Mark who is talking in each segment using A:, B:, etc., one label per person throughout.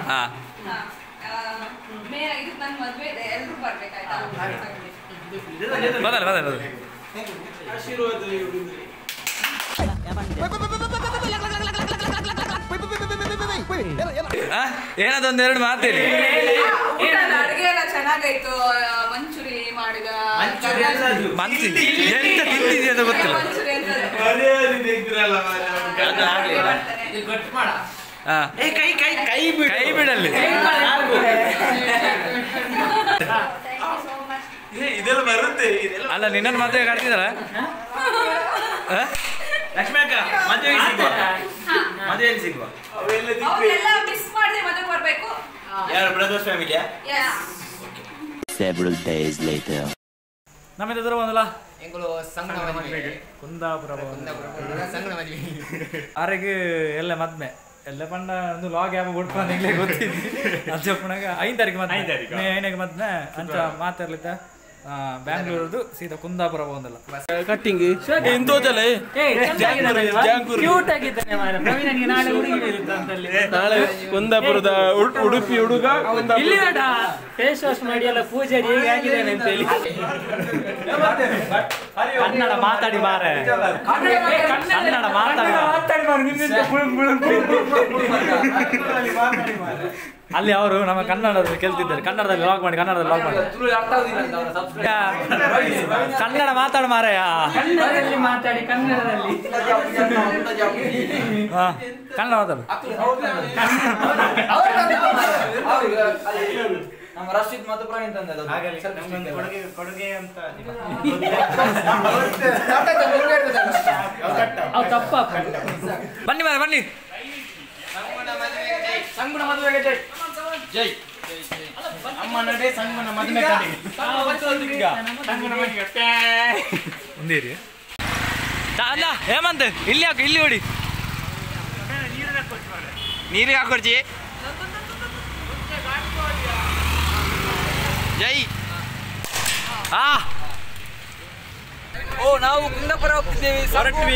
A: ಹಾ
B: ಹಾ. ಆ, ಮೇನ್ ಇದು ನನ್ನ ಮದ್ವೆ ಇದೆ ಎಲ್ರು ಬರ್ಬೇಕಾಯ್ತಾ
A: ಬದಲ ಬದಲ ಬದಲ ಆ, ಏನದೊಂದು ಎರಡು ಮಾತೇಳಿ
B: ಊಟದ ಅಡುಗೆ ಎಲ್ಲ ಚೆನ್ನಾಗಾಯ್ತು ಆ, ಮಂಚೂರಿ ಮಾಡಿದ
A: ಮನ್ಸಿ ಎಂತ ತಿಂದಿದೆ ಅಂತ ಗೊತ್ತಿಲ್ಲ
B: ಮಂಚೂರಿ ಅಂತ
A: ಹಾ
C: ಕೈ ಕೈ ಕೈ ಬಿಡು
A: ಕೈ ಬಿಡಲ್ಲಿ
C: ಏ, ಇದೆಲ್ಲ ಬರುತ್ತೆ ಇದೆಲ್ಲ
A: ಅಲ್ಲ ನಿನ್ನನ್ನು ಮದುವೆ ಕಟ್ತಿದಾರ
C: ಲಕ್ಷ್ಮಿ ಅಕ್ಕ ಮದುವೆಗೆ ಸಿಗುವ ಮದುವೆಯಲ್ಲಿ ಸಿಗುವ ಅವೆಲ್ಲ
B: ಅವ್ರೆಲ್ಲ ಮಿಸ್ ಮಾಡದೆ ಮದುವೆ ಬರ್ಬೇಕು
C: ಯಾರು ಬ್ರದರ್ಸ್ ಫ್ಯಾಮಿಲಿಯಾ
B: Yes.
D: Several days later.
A: ನಮ್ಮ ಎದುರು ಬಂದಲ್ಲ
E: ಎಂಗಳು ಸಂಗಣ ಮದುವೆ
A: ಕುಂದಾಪುರ
E: ಕುಂದಾಪುರ ಸಂಗಣ ಮದುವೆ
A: ಆರೆಗೆ ಎಲ್ಲ ಮದ್ಮೆ ಎಲ್ಲ ಪಂಡ ಒಂದು ಲಾಗ್ ಯಾಪ ಬಿಟ್ಕೊಂಡು ಗೊತ್ತಿದ್ದಿ ಅದು ಚಪ್ಪಣಾಗ ಐದು ತಾರೀಕು ಮತ್ತೆ
C: ಐದ್ ತಾರೀಕು.
A: ಮೇ ಐದಕ್ಕೆ ಮದ್ಮೆ ಅಂಚ ಮಾತಾಡ್ಲಿತ್ತ ಬ್ಯಾಂಗ್ಳೂರ್ದು ಸೀದಾ ಕುಂದಾಪುರ ಬಂದಲ್ಲ
F: ಕಟ್ಟಿಂಗ್
A: ಇಂತೋದಲ್ಲೇ
F: ಕ್ಯೂಟ್ ಆಗಿದ್ದಾನೆ ಮಾರ್ರೆ. ಪ್ರವೀಣನಿಗೆ ನಾಳೆ ಹುಡುಗಿ ಬೀಳುತ್ತಂತಲ್ಲಿ.
G: ನಾಳೆ ಕುಂದಾಪುರದ ಉಡ್- ಉಡುಪಿ ಹುಡುಗ
F: ಇಲ್ಲಿ ನೋಡ ಫೇಸ್ ವಾಶ್ ಮಾಡಿ ಎಲ್ಲ ಪೂಜಾರಿ ಹೇಗೆ ಆಗಿದ್ದಾನೆ ಅಂತ ಹೇಳಿ
A: ಕನ್ನಡ ಮಾತಾಡಿ ಮಾರೆ ಕನ್ನಡ ಮಾತಾಡಿ ಅಲ್ಲಿ ಅವರು ನಮ್ಮ ಕನ್ನಡದಲ್ಲಿ ಕೇಳ್ತಿದ್ದಾರೆ ಕನ್ನಡದಲ್ಲಿ ಲಾಗ್ ಮಾಡಿ ಕನ್ನಡದಲ್ಲಿ ಲಾಗ್ ಮಾಡಿ ಯಾ, ಕನ್ನಡ ಮಾತಾಡು ಮಾರಯ್ಯ
F: ಕನ್ನಡದಲ್ಲಿ ಮಾತಾಡಿ ಕನ್ನಡದಲ್ಲಿ
A: ಹಾ, ಕನ್ನಡ ಮಾತಾಡು
E: ನಮ್ಮ ರಶೀದ್ ಮತ್ತು ಪ್ರವೀಣ್ ತಂದದ್ದು
C: ಕೊಡುಗೆ ಕೊಡುಗೆ ಅಂತ
F: ಅವು ತಪ್ಪ
A: ಬನ್ನಿ ಮಾರೆ ಬನ್ನಿ
E: ಸಂಗುಣ ಮದುವೆಗೆ ಜೈ ಜೈ
C: ಅಮ್ಮ ನಡೆ ಸಂಗಮನ ಮದುವೆ ಕಡೆಗೆ ಸಂಗಮನ ಮದುವೆ
A: ಒಂದೇರಿ ಅಲ್ಲ ಹೇಮಂತ್ ಇಲ್ಲಿ ಹಾಕು ಇಲ್ಲಿ ಹೊಡಿ
C: ನೀರಿಗೆ ಹಾಕೊಡ್ಜಿ ಜೈ
A: ಆ
E: ಓ ನಾವು ಕುಂದಾಪುರ ಹೋಗ್ತಿದ್ದೇವೆ
A: ಹೊರಟ್ವಿ.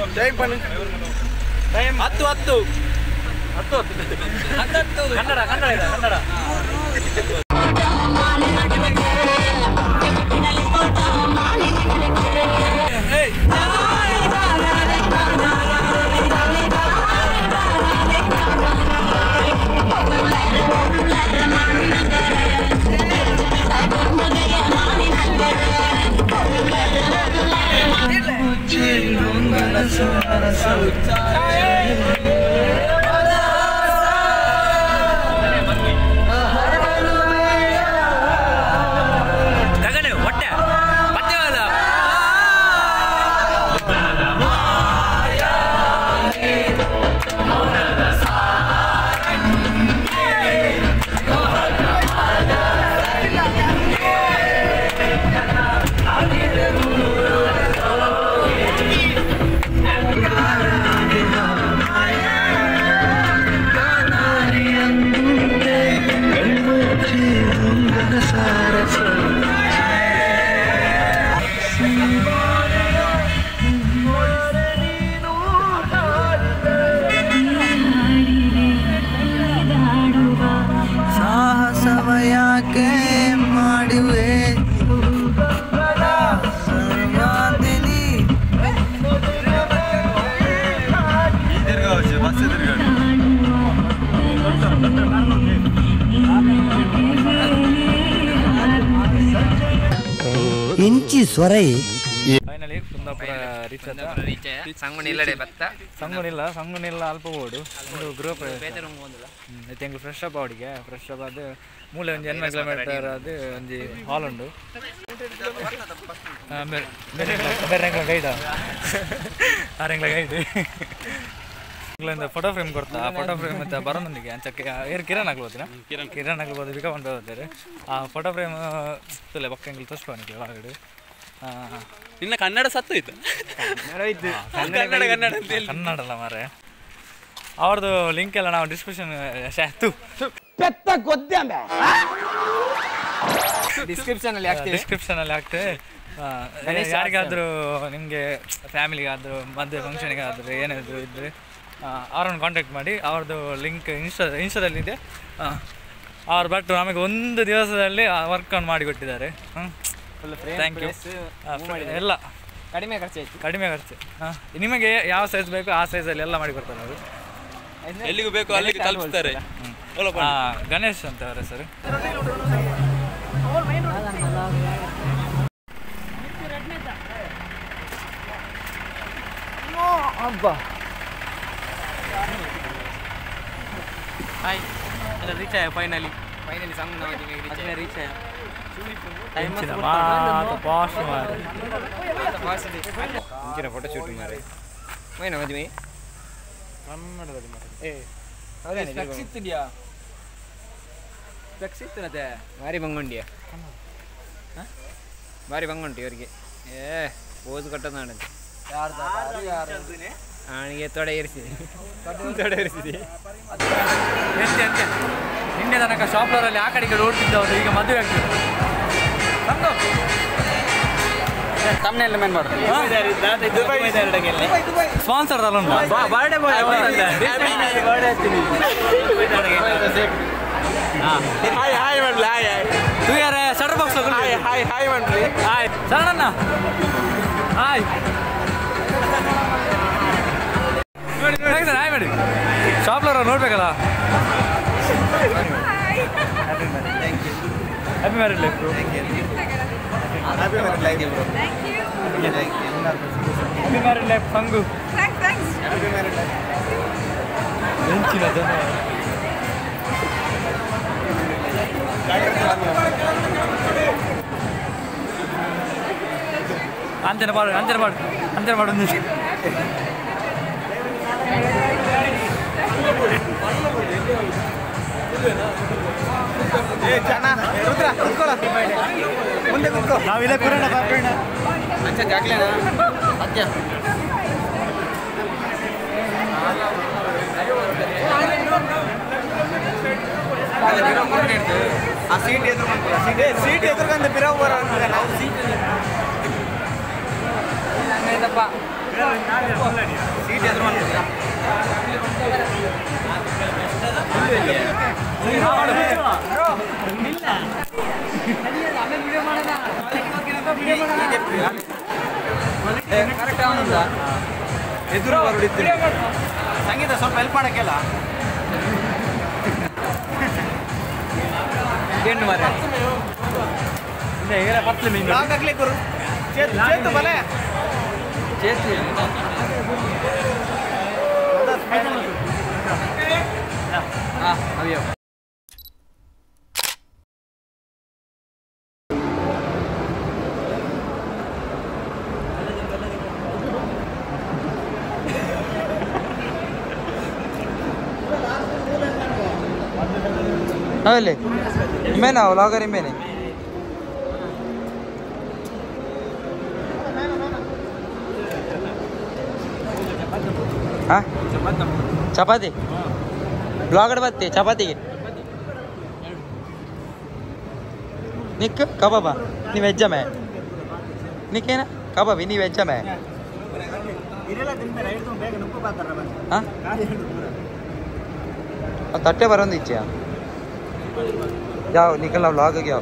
G: ಹತ್ತು ಹತ್ತು
A: ಹತ್ತು ಹತ್ತು ಕನ್ನಡ ಕನ್ನಡ ಇದೆ, ಕನ್ನಡ ತಗಣೆ ಹೊಟ್ಟೆ ಮತ್ತೆ ಅಲ್ಲ
E: ಸಾಹಸವ ಯಾಕೆ ಮಾಡುವೆ ಸರ್ವಾದಿನಿ ಇಂಚಿ ಸೊರೈ
A: ಫೈನಲಿ ಕುಂದಾಪುರ ರೀಚ್ ಆದ
E: ಸಂಗುಣ ಇಲ್ಲಡೆ ಬತ್ತ
A: ಸಂಗುನಿಲ್ಲ ಸಂಗುನಿಲ್ಲ ಅಲ್ಪ ಓಡು ಒಂದು ಗೃಹ ಪ್ರವೇಶ ಎಂಗ್ ಫ್ರೆಶ್ ಅಪ್ ಅವಡಿಗೆ ಫ್ರೆಶ್ ಅಪ್ ಅದು ಮೂಲೆ ಒಂಜಿ ಎನ್ಮ ಕಿಲೋಮೀಟರ್ ಅದು ಒಂಜಿ ಹಾಲ್ ಉಂಡು ಬೇರೆ ಗೈಡ ಆರೆಂಗ್ಲ ಗೈಡ್ ಇಂಗ್ಲೆಂಡ್ ಫೋಟೋ ಫ್ರೇಮ್ ಕೊಡ್ತಾ ಫೋಟೋ ಫ್ರೇಮ್ ಮತ್ತೆ ಬರೋನೊಂದಿಗೆ ಅಂಚಕ್ಕೆ ಏರ್ ಕಿರಣ್ ಆಗ್ಬೋದಿನ ಕಿರಣ್ ಆಗ್ಬೋದು ಬಿಕ ಬಂದು ಹೋಗ್ತಾರೆ ಆ ಫೋಟೋ ಫ್ರೇಮ್ ತುಲೆ ಬಕ್ಕ ಎಂಗ್ಲು ತೋರಿಸ್ಕೊನಿಗೆ ಒಳಗಡೆ
G: ನಿನ್ನ ಕನ್ನಡ ಸತ್ತೋಯ್ತು
A: ಕನ್ನಡ ಕನ್ನಡ ಕನ್ನಡ ಅಲ್ಲ ಮಾರೆ ಅವ್ರದ್ದು ಲಿಂಕ್ ಎಲ್ಲ ನಾವು ಡಿಸ್ಕ್ರಿಪ್ಷನ್ ತು
E: ಡಿಸ್ಕ್ರಿಪ್ಷನ್ ಅಲ್ಲಿ ಹಾಕ್ತೀವಿ
A: ಡಿಸ್ಕ್ರಿಪ್ಷನ್ ಅಲ್ಲಿ ಹಾಕ್ತೇವೆ ಆ, ಯಾರಿಗಾದ್ರೂ ನಿಮಗೆ ಫ್ಯಾಮಿಲಿಗಾದ್ರೂ ಮದುವೆ ಫಂಕ್ಷನ್ಗಾದ್ರೂ ಏನಾದ್ರು ಇದ್ರೆ ಅವರನ್ನು ಕಾಂಟ್ಯಾಕ್ಟ್ ಮಾಡಿ ಅವ್ರದ್ದು ಲಿಂಕ್ ಇನ್ಸ್ಟಾ ಇನ್ಸ್ಟಾದಲ್ಲಿದೆ ಅವ್ರ ಬಟ್ ನಮಗೆ ಒಂದು ದಿವಸದಲ್ಲಿ ವರ್ಕನ್ನು ಮಾಡಿಕೊಟ್ಟಿದ್ದಾರೆ ಥ್ಯಾಂಕ್ ಯು ಎಲ್ಲ
E: ಕಡಿಮೆ ಖರ್ಚಾಯ್ತು
A: ಕಡಿಮೆ ಖರ್ಚು ಹಾಂ ನಿಮಗೆ ಯಾವ ಸೈಜ್ ಬೇಕು ಆ ಸೈಜಲ್ಲಿ ಎಲ್ಲ ಮಾಡಿಕೊಡ್ತಾರೆ ಅವರು
G: ಎಲ್ಲಿಗೂ ಬೇಕು ಅಲ್ಲಿಗೆ ತಲುಪಿಸ್ತಾರೆ
A: ಹಾಂ ಗಣೇಶ್ ಅಂತ ಅವರ ಹೆಸರು
F: ಹಾಯ್ ಎಲ್ಲ ರೀಚ್ ಆಯ ಫೈನಲಿ
E: ಫೈನಲಿ ಸಾಂಗ್ ನಾವು
F: ರೀಚ್ ರೀಚ್ ಆಯ
A: ಹೆಚ್ಚಿನ ಮಾತು ಪಾಶ್ ಮಾಡಿ
E: ಮುಂಚಿನ ಫೋಟೋ ಶೂಟ್ ಮಾರೆ ಮೈನ ಮದುವೆ
F: ಸಿಗ್ತಿದ್ಯಾ ಫ್ಲೆಕ್ಸ್ ಇತ್ತು
E: ಭಾರಿ ಬಂಗುಂಡಿಯ ಭಾರಿ ಬಂಗುಂಟಿ ಇವರಿಗೆ ಏ ಪೋಸ್ ಕೊಟ್ಟದ ನಾಡಂತೆ ಅವನಿಗೆ ತೊಡೆ ಇರಿಸಿದೆ ತೊಡೆ ಇರಿಸಿದೆ
A: ಎಂತೆ ಎಂತೆ ನಿನ್ನೆ ತನಕ ಶಾಪ್ಲರಲ್ಲಿ ಆ ಕಡೆ ಈ ಕಡೆ ಓಡ್ತಿದ್ದವರು ಈಗ ಮದುವೆ ಆಗ್ತಿದ್ದಾರೆ ನಮ್ದು
F: ತಮ್ಮನೆಲ್ಲ ಮೇನ್ ಮಾಡು
A: ಸ್ಪಾನ್ಸರ್ ಅಲ್ಲ
F: ಬರ್ಡೇ ಬಾಯ್ ಬರ್ಡೇ ಹಚ್ತೀನಿ
G: ಹಾಯ್ ಹಾಯ್ ಮಾಡ್ಲಿ hi hi
A: two year shutter box
G: hi hi hi ಮಾಡ್ಲಿ
A: ಹಾಯ್ ಶರಣಣ್ಣ ಹಾಯ್ ಹೇಗೆ ಸರ್ ಹಾಯ್ ಮಾಡಿ ಶಾಪ್ಲರ್ ನೋಡ್ಬೇಕಲ್ಲ happy married life
B: thank you
A: happy married life ಸಂಗು
B: ಥ್ಯಾಂಕ್ಸ್ ಥ್ಯಾಂಕ್ಸ್
A: ಹೆಂಚಿನ ಜನ ಅಂಚನೆ ಮಾಡು ಅಂಚನೆ ಮಾಡು ಅಂಚನೆ ಮಾಡು ಒಂದು ನಿಮಿಷ. ನಾವಿಲ್ಲೇ ಕೂರೋಣ ಬಾಪಣ್ಣ
C: ಆ ಸೀಟ್ ಎದುರು ಸೀಟ್ ಎದುರುಗಂತ ಬಿರೋ ಬರ ನಾವು ಸೀಟ್ ಸೀಟ್ ಎದುರು ಕರೆಕ್ಟ್ ಅವನಿಲ್ಲ ಎದುರು ಹೊರಡಿದ್ದೀನಿ ಸಂಗೀತ ಸ್ವಲ್ಪ ಹೆಲ್ಪ್ ಮಾಡೋಕ್ಕೆಲ್ಲ ಏನು ಮಾರೆ
A: ಈಗಲೇ ಪತ್ಲೆ ಮೀನು
C: ಲಾಗ್ ಹಾಕ್ಲಿಕ್ಕೆ ಗುರು ಚೇತು ಚೇತು ಬಲೆ ಚೇತು ಹಾಂ ಅಯ್ಯೋ
E: ಅವಲ್ಲಿ ಇಮೇನಾ ವ್ಲಾಗರ್ ಇಮೇನೆ ಹಾಂ ಚಪಾತಿ ಬ್ಲಾಗಡ್ ಬತ್ತಿ ಚಪಾತಿಗೆ ನಿಕ್ ಕಬಾಬ ನೀ ವೆಜ್ಜ ಮೇ ನಿಕ್ಕೇನ ಕಬಾಬಿ ನೀ ವೆಜ್ಜ ಮೇ ಹಾಂ ತಟ್ಟೆ ಬರೋದು ಇಚ್ಛೆಯಾ जाओ निकल आओ लॉग गया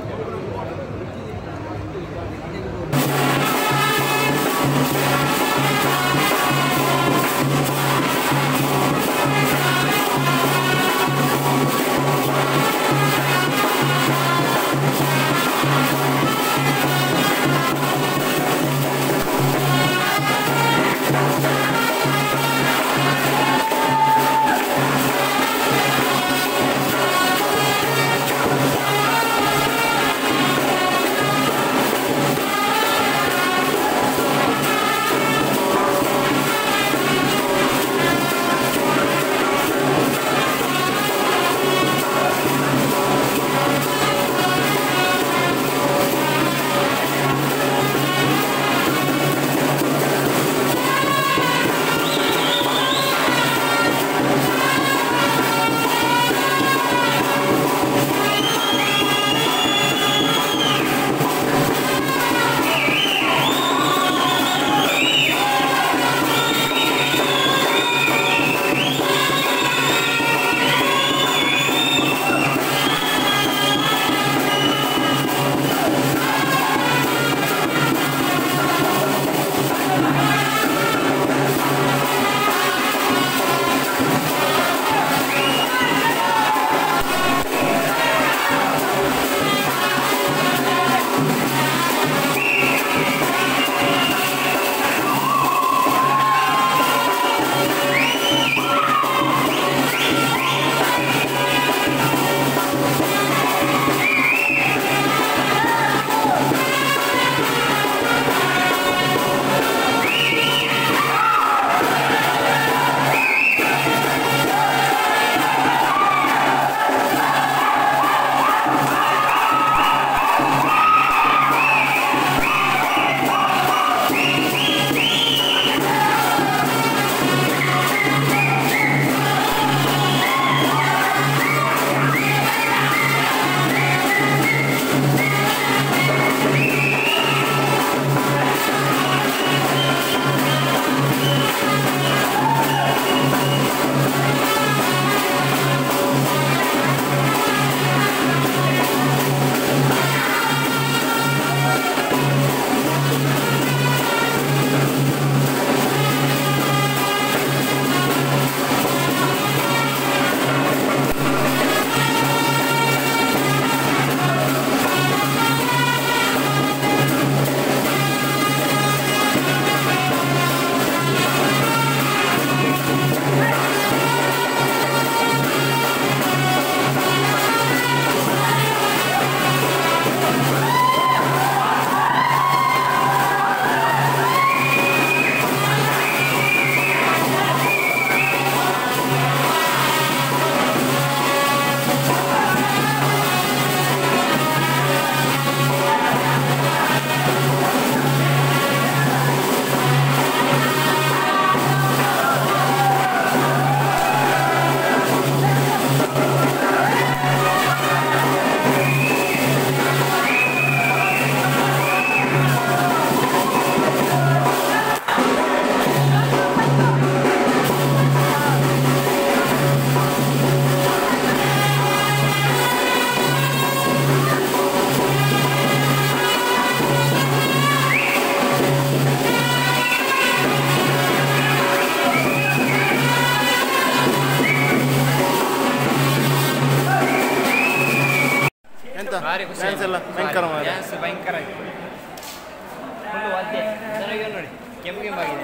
C: ಭಾರಿ ಖುಷಿ
G: ಡ್ಯಾನ್ಸ್ ಎಲ್ಲ ಭಯಂಕರ ಮಾರ್ರೆ.
C: ಡ್ಯಾನ್ಸ್ ಭಯಂಕರ ಆಯ್ತು ಫುಲ್ಲು ವಾದ್ಯ ನನಗೆ ನೋಡಿ ಕೆಂಪು ಕೆಂಪಾಗಿದೆ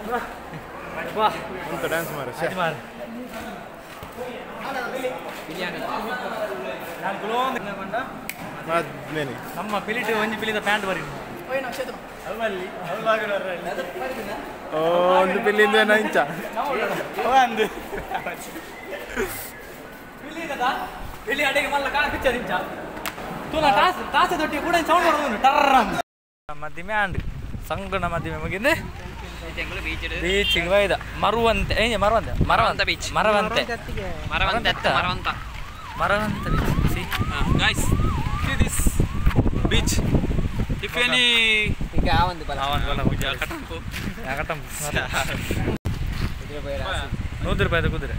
G: ಉಂಟು ಡ್ಯಾನ್ಸ್ ಮಾರ
C: ಬಿರಿಯಾನಿ
G: ಆದ್ಮೇಲೆ
A: ನಮ್ಮ ಪಿಲಿಟ್ ಒಂಜಿ ಪಿಲಿದ ಪ್ಯಾಂಟ್ ಬರಿ
G: ಓ ಒಂದು ಬಿಲ್ಲಿಂದ ಏನೋ ಇಂಚ
A: ಇಲ್ಲಿ ಅಡಿಗೆ ಮಲ್ಲ ಕಾಣ ಪಿಕ್ಚರ್ ಇಂಚ ತೂನ ಟಾಸ್ ಟಾಸ ತೊಟ್ಟಿ ಕೂಡ ಸೌಂಡ್ ಬರೋದು ಟರ್ರ ಮಧ್ಯಮೆ ಆಂಡ್ ಸಂಗಣ ಮಧ್ಯಮೆ ಮುಗಿಂದು
C: ತಿಂಗಳು ಬೀಚ್
A: ಬೀಚಿಗೆ ಹೋಯ್ದ ಮರುವಂತೆ ಏ Maravanthe Maravanthe
C: beach.
A: Maravanthe
C: Maravanthe
A: Maravanthe.
C: Maravanthe
A: Maravanthe beach. See?
G: Guys this beach if any
C: ಈಗ ಆ ಒಂದು ಬಲ
A: ಅವನ್ ಬಲ ಹೋಗಿ.
G: ಕಟಂಪು
A: ಯಾಕಟ್ಟಂ
C: ಕುದುರೆ ಬೈರ ಹಸಿ.
A: ನೂರು ರೂಪಾಯಿದ ಕುದುರೆ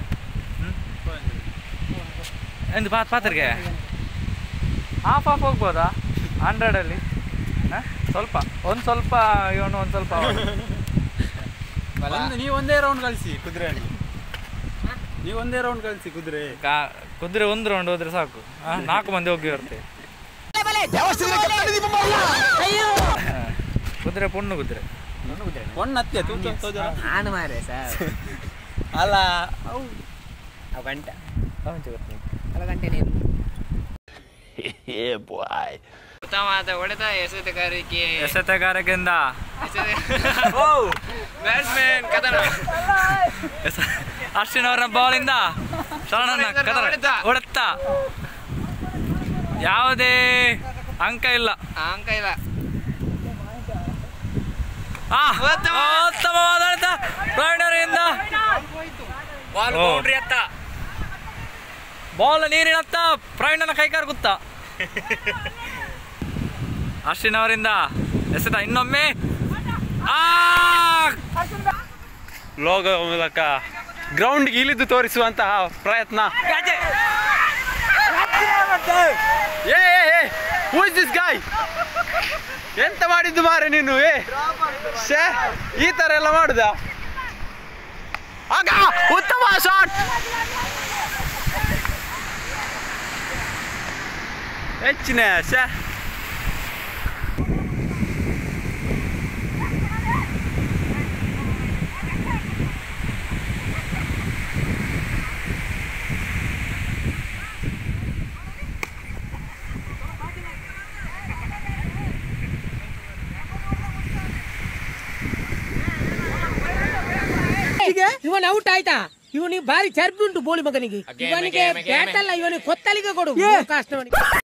A: ಎಂದು ಪಾತ್ ಪಾತ್ರಿಗೆ ಹಾಫ್ ಹಾಫ್ ಹೋಗ್ಬೋದಾ ಹಂಡ್ರೆಡಲ್ಲಿ ಸ್ವಲ್ಪ ಒಂದು ಸ್ವಲ್ಪ ಇವನು ಒಂದು ಸ್ವಲ್ಪ ಅವನು.
C: ಬಲ
G: ಒಂದು ನೀವು ಒಂದೇ ರೌಂಡ್ ಕಳಿಸಿ ಕುದುರೆಯಲ್ಲಿ ನೀವು ಒಂದೇ ರೌಂಡ್ ಕಳಿಸಿ ಕುದುರೆ
A: ಕಾ- ಕುದುರೆ ಒಂದು ರೌಂಡ್ ಹೋದ್ರೆ ಸಾಕು ಆ, ನಾಲ್ಕು ಮಂದಿ ಹೋಗಿ ಬರ್ತೇವೆ ಹಾ. ಕುದುರೆ ಪುಣ್ಣು ಕುದುರೆ
G: ಒನ್ ಹತ್ತೆ ತೂತು
C: ಆನು ಮಾರೆ ಸರ್
A: ಅಲ್ಲ
C: ಅವು ಗಂಟ
A: ಅವನ್ ಗೊತ್ತಿಲ್ಲ.
C: ಅಲ್ಲ ಗಂಟೆ ನೀರು
D: Yeah, boy.
C: ಉತ್ತಮವಾದ ಹೊಡೆತ ಎಸೆತಗಾರಿಕೆ
A: ಎಸೆತಗಾರಕ್ಕಿಂದ
C: ಬ್ಯಾಟ್ಸ್ಮನ್ ಕದನ
A: ಅಶ್ವಿನವರ ಬಾಲಿಂದ ಶರಣನ ಕದರ
C: ಹೊಡೆತ.
A: ಹೊಡೆತ ಯಾವುದೇ ಅಂಕ ಇಲ್ಲ
C: ಆ, ಅಂಕ ಇಲ್ಲ
A: ಆ,
C: ಉತ್ತಮ.
A: ಉತ್ತಮವಾದ ಹೊಡೆತ ಪ್ರವೀಣರಿಂದ
C: ಬಾಲ್
A: ಓ.
C: ಬೌಂಡ್ರಿ ಅತ್ತ
A: ಬಾಲ್ ನೀರಿನತ್ತ ಪ್ರವೀಣನ ಕೈಕಾರ ಗುತ್ತ ಅಶ್ವಿನವರಿಂದ ಎಸೆತ ಇನ್ನೊಮ್ಮೆ ಆ
G: ಲೋಗೋ ಮೂಲಕ ಗ್ರೌಂಡ್ಗೆ ಇಳಿದು ತೋರಿಸುವಂತಹ ಪ್ರಯತ್ನ ಏ ಹೂ ಇಸ್ ದಿಸ್ ಗಾಯ್ ಎಂತ ಮಾಡಿದ್ದು ಮಾರೆ ನೀನು ಏ ಶ್ಯೇ, ಈ ತರ ಎಲ್ಲ ಮಾಡುದ ಆಗ ಉತ್ತಮ ಶಾಟ್ ಹೆಚ್ಚಿನ ಶೇ
F: ಇವನ್ ಔಟ್ ಆಯ್ತಾ ಇವನಿಗೆ ಭಾರಿ ಚರ್ಬಿ ಉಂಟು ಬೋಳಿ ಮಗನಿಗೆ ಇವನಿಗೆ ಬ್ಯಾಟ್ ಅಲ್ಲ ಇವನಿಗೆ ಕೊತ್ತಲಿಗೆ ಕೊಡು ಕಷ್ಟ